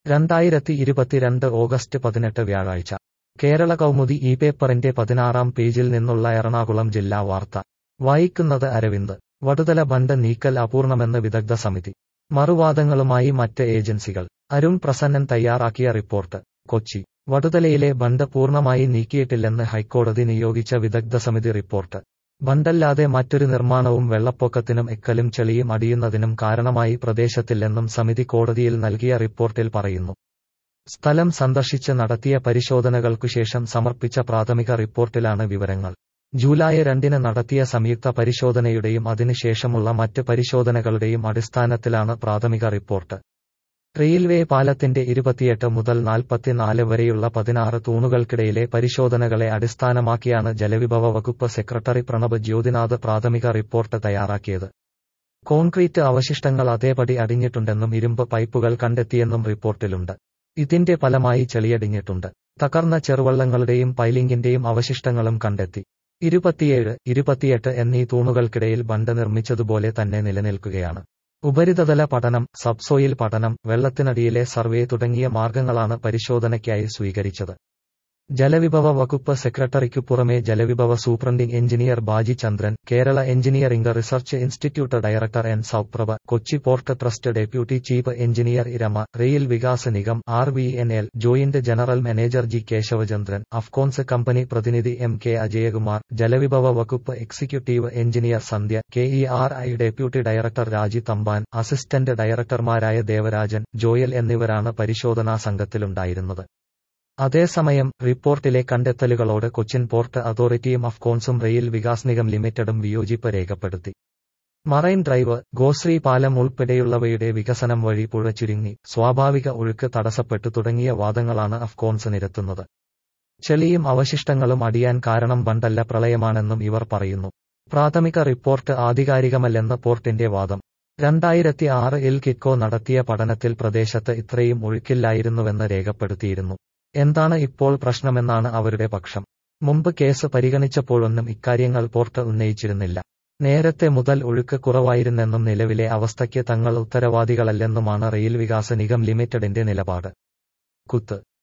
രണ്ടായിരത്തി ഇരുപത്തിരണ്ട് ഓഗസ്റ്റ് പതിനെട്ട് വ്യാഴാഴ്ച കേരള കൗമുദി ഈ പേപ്പറിന്റെ പതിനാറാം പേജിൽ നിന്നുള്ള എറണാകുളം ജില്ലാ വാർത്ത വായിക്കുന്നത് അരവിന്ദ് വടുതല ബണ്ട് നീക്കൽ അപൂർണമെന്ന് വിദഗ്ധ സമിതി മറുവാദങ്ങളുമായി മറ്റ് ഏജൻസികൾ അരുൺ പ്രസന്നൻ തയ്യാറാക്കിയ റിപ്പോർട്ട് കൊച്ചി വടുതലയിലെ ബണ്ട് പൂർണ്ണമായി നീക്കിയിട്ടില്ലെന്ന് ഹൈക്കോടതി നിയോഗിച്ച വിദഗ്ധ സമിതി റിപ്പോർട്ട് ബണ്ടല്ലാതെ മറ്റൊരു നിർമ്മാണവും വെള്ളപ്പൊക്കത്തിനും എക്കലും ചെളിയും അടിയുന്നതിനും കാരണമായി പ്രദേശത്തില്ലെന്നും സമിതി കോടതിയിൽ നൽകിയ റിപ്പോർട്ടിൽ പറയുന്നു സ്ഥലം സന്ദർശിച്ച് നടത്തിയ പരിശോധനകൾക്കുശേഷം സമർപ്പിച്ച പ്രാഥമിക റിപ്പോർട്ടിലാണ് വിവരങ്ങൾ ജൂലൈ രണ്ടിന് നടത്തിയ സംയുക്ത പരിശോധനയുടെയും അതിനുശേഷമുള്ള മറ്റ് പരിശോധനകളുടെയും അടിസ്ഥാനത്തിലാണ് പ്രാഥമിക റിപ്പോർട്ട് റെയിൽവേ പാലത്തിന്റെ ഇരുപത്തിയെട്ട് മുതൽ നാൽപ്പത്തിനാല് വരെയുള്ള പതിനാറ് തൂണുകൾക്കിടയിലെ പരിശോധനകളെ അടിസ്ഥാനമാക്കിയാണ് ജലവിഭവ വകുപ്പ് സെക്രട്ടറി പ്രണബ് ജ്യോതിനാഥ് പ്രാഥമിക റിപ്പോർട്ട് തയ്യാറാക്കിയത് കോൺക്രീറ്റ് അവശിഷ്ടങ്ങൾ അതേപടി അടിഞ്ഞിട്ടുണ്ടെന്നും ഇരുമ്പ് പൈപ്പുകൾ കണ്ടെത്തിയെന്നും റിപ്പോർട്ടിലുണ്ട് ഇതിന്റെ ഫലമായി ചെളിയടിഞ്ഞിട്ടുണ്ട് തകർന്ന ചെറുവള്ളങ്ങളുടെയും പൈലിംഗിന്റെയും അവശിഷ്ടങ്ങളും കണ്ടെത്തി ഇരുപത്തിയേഴ് ഇരുപത്തിയെട്ട് എന്നീ തൂണുകൾക്കിടയിൽ ബണ്ട് നിർമ്മിച്ചതുപോലെ തന്നെ നിലനിൽക്കുകയാണ് ഉപരിതല പഠനം സബ്സോയിൽ പഠനം വെള്ളത്തിനടിയിലെ സർവേ തുടങ്ങിയ മാർഗങ്ങളാണ് പരിശോധനയ്ക്കായി സ്വീകരിച്ചത് ജലവിഭവ വകുപ്പ് സെക്രട്ടറിക്കു പുറമെ ജലവിഭവ superintending engineer Baji Chandran Kerala engineering research institute director N Souprabha Kochi port trust deputy chief engineer ഇരമ rail Vikas Nigam R V N L joint general manager G Kesavachandran Afcons company പ്രതിനിധി എം കെ അജയകുമാർ ജലവിഭവ വകുപ്പ് executive engineer Sandhya K E R I deputy director Raji Thampan assistant ഡയറക്ടർമാരായ Devarajan Joel എന്നിവരാണ് പരിശോധനാ സംഘത്തിലുണ്ടായിരുന്നത് അതേസമയം റിപ്പോർട്ടിലെ കണ്ടെത്തലുകളോട് കൊച്ചിൻ പോർട്ട് അതോറിറ്റിയും അഫ്കോൺസും റെയിൽ വികാസ് നിഗം ലിമിറ്റഡും വിയോജിപ്പ് രേഖപ്പെടുത്തി മറൈൻ ഡ്രൈവ് ഗോശ്രീ പാലം ഉൾപ്പെടെയുള്ളവയുടെ വികസനം വഴി പുഴ ചുരുങ്ങി സ്വാഭാവിക ഒഴുക്ക് തടസ്സപ്പെട്ടു തുടങ്ങിയ വാദങ്ങളാണ് അഫ്കോൺസ് നിരത്തുന്നത് ചെളിയും അവശിഷ്ടങ്ങളും അടിയാൻ കാരണം ബണ്ടല്ല പ്രളയമാണെന്നും ഇവർ പറയുന്നു പ്രാഥമിക റിപ്പോർട്ട് ആധികാരികമല്ലെന്ന് പോർട്ടിന്റെ വാദം രണ്ടായിരത്തി ആറിൽ കിറ്റ്കോ നടത്തിയ പഠനത്തിൽ പ്രദേശത്ത് ഇത്രയും ഒഴുക്കില്ലായിരുന്നുവെന്ന് രേഖപ്പെടുത്തിയിരുന്നു എന്താണ് ഇപ്പോൾ പ്രശ്നമെന്നാണ് അവരുടെ പക്ഷം മുമ്പ് കേസ് പരിഗണിച്ചപ്പോഴൊന്നും ഇക്കാര്യങ്ങൾ പോർട്ട് ഉന്നയിച്ചിരുന്നില്ല നേരത്തെ മുതൽ ഒഴുക്ക് കുറവായിരുന്നെന്നും നിലവിലെ അവസ്ഥയ്ക്ക് തങ്ങൾ ഉത്തരവാദികളല്ലെന്നുമാണ് റെയിൽ വികാസ് നിഗം ലിമിറ്റഡിന്റെ നിലപാട് കുത്ത്